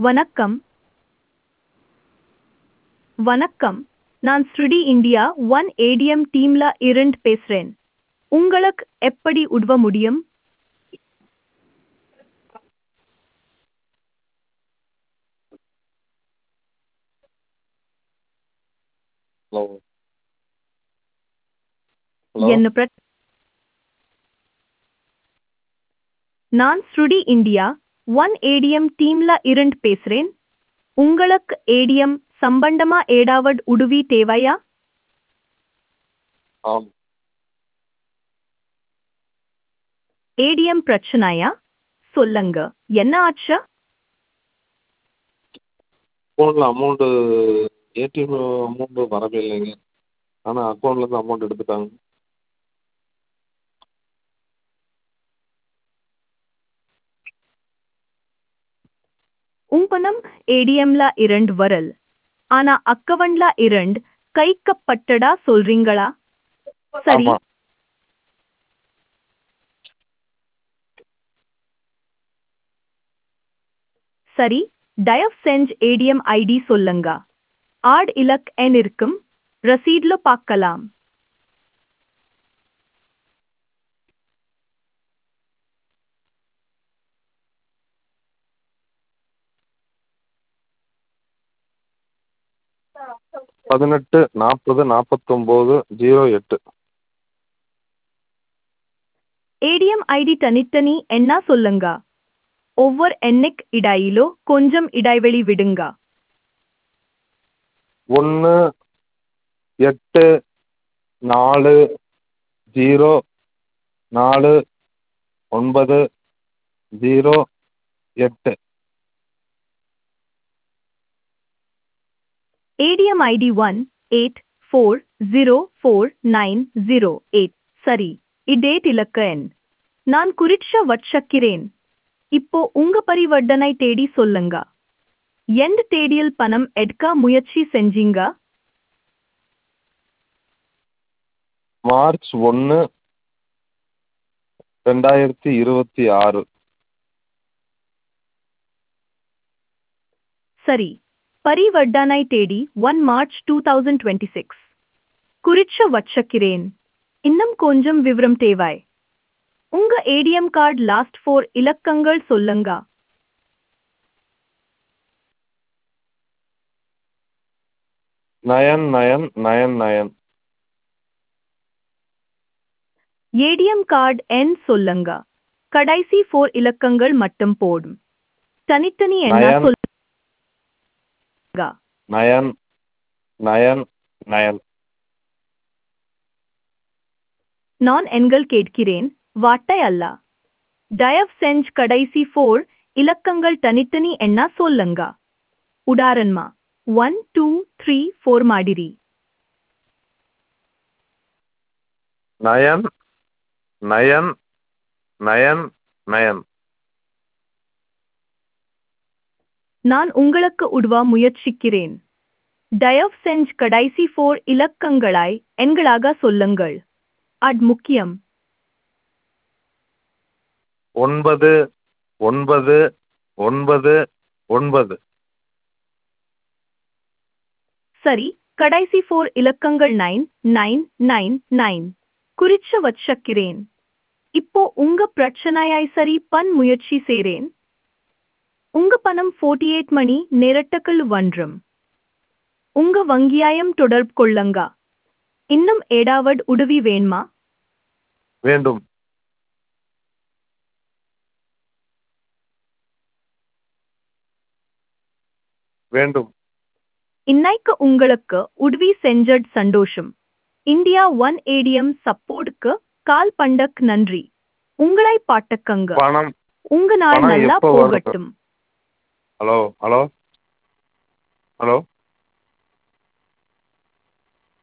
வணக்கம் வணக்கம் நான் ஸ்ருடி இந்தியா ஒன் ஏடிஎம் டீம்ல இருந்து பேசுறேன் உங்களுக்கு எப்படி உதவ முடியும் ஹலோ ஹலோ என்ன பிர நான் ஸ்ருடி இந்தியா ஒன் ஏடிஎம் டீம்ல இருந்து பேசுறேன் உங்களுக்கு ஏடிஎம் சம்பந்தமா ஏடாவட் உதவி தேவையா ஆம் ஏடிஎம் பிரச்சனையா சொல்லுங்க என்ன ஆச்சு அக்கௌண்ட்டில் அமௌண்ட்டு ஏடிஎம் அமௌண்ட்டு வரவே இல்லைங்க ஆனால் அக்கௌண்ட்லேருந்து அமௌண்ட் எடுத்துட்டாங்க உங்க பணம் ஏடிஎம்ல இரண்டு வரல் ஆனா அக்கவுண்ட்ல இரண்டு கைக்கப்பட்டடா சொல்றீங்களா சரி ஆமாம் சரி தயவு செஞ்சு ஏடிஎம் ஐடி சொல்லுங்க ஆட் இலக் எண் இருக்கும் ரசீட்ல பார்க்கலாம் பதினெட்டு நாற்பது நாற்பத்தொம்போது ஜீரோ எட்டு ஏடிஎம் ஐடி தனித்தனி என்ன சொல்லுங்க ஒவ்வொரு எண்ணிக் இடையிலோ கொஞ்சம் இடைவெளி விடுங்க ஒன்று எட்டு நாலு ஜீரோ நாலு ஒன்பது ஜீரோ எட்டு ATM ID one eight four zero four nine zero eight சரி இடேட் இலக்க எண் நான் குறிச்ச வச்சக்கிறேன் இப்போ உங்க பரிவர்த்தனை தேடி சொல்லுங்க எந்த தேதியில் பணம் எடுக்க முயற்சி செஞ்சீங்க மார்ச் ஒன்று ரெண்டாயிரத்தி இருபத்தி ஆறு சரி பரிவர்த்தனை தேதி one March two thousand twenty six குறிச்ச வச்சக்கிறேன் இன்னும் கொஞ்சம் விவரம் தேவை உங்க ஏடிஎம் கார்டு லாஸ்ட் ஃபோர் இலக்கங்கள் சொல்லுங்க nine nine nine nine ATM card எண் சொல்லுங்க கடைசி ஃபோர் இலக்கங்கள் மட்டும் போடும் தனித்தனி என்ன நயன். சொல்லுங்க நயன் நயன் நயன் நான் எண்கள் கேட்கிறேன் வாட்டை அல்ல தயவு செஞ்சு கடைசி ஃபோர் இலக்கங்கள் தனித்தனி என்ன சொல்லுங்க உதாரணமா ஒன் டூ த்ரீ ஃபோர் மாதிரி நயன் நயன் நயன் நயன் நான் உங்களுக்கு உதவ முயற்சிக்கிறேன் தயவு செஞ்சு கடைசி ஃபோர் இலக்கங்களாய் எண்களாக சொல்லுங்கள் அது முக்கியம் ஒன்பது ஒன்பது ஒன்பது ஒன்பது சரி கடைசி ஃபோர் இலக்கங்கள் நைன் நைன் நைன் நைன் குறிச்சு வச்சக்கிறேன் இப்போ உங்க பிரச்சனையாய் சரி பண் முயற்சி செய்றேன் உங்க பணம் 48 எயிட் மணி நேரட்டுக்குள் வன்றும் உங்க வங்கியாயம் தொடர்பு கொள்ளுங்க இன்னும் ஏடாவட் உதவி வேணுமா வேண்டும் வேண்டும் இன்னைக்கு உங்களுக்கு உதவி செஞ்சட் சந்தோஷம் இந்தியா ஒன் ஏடிஎம் சப்போர்ட்க்கு கால் பண்டக் நன்றி உங்களை பாட்டக்கங்க பணம் உங்க நாள் பணம் நல்லா எப்போ வரும்? போகட்டும் ஹலோ ஹலோ ஹலோ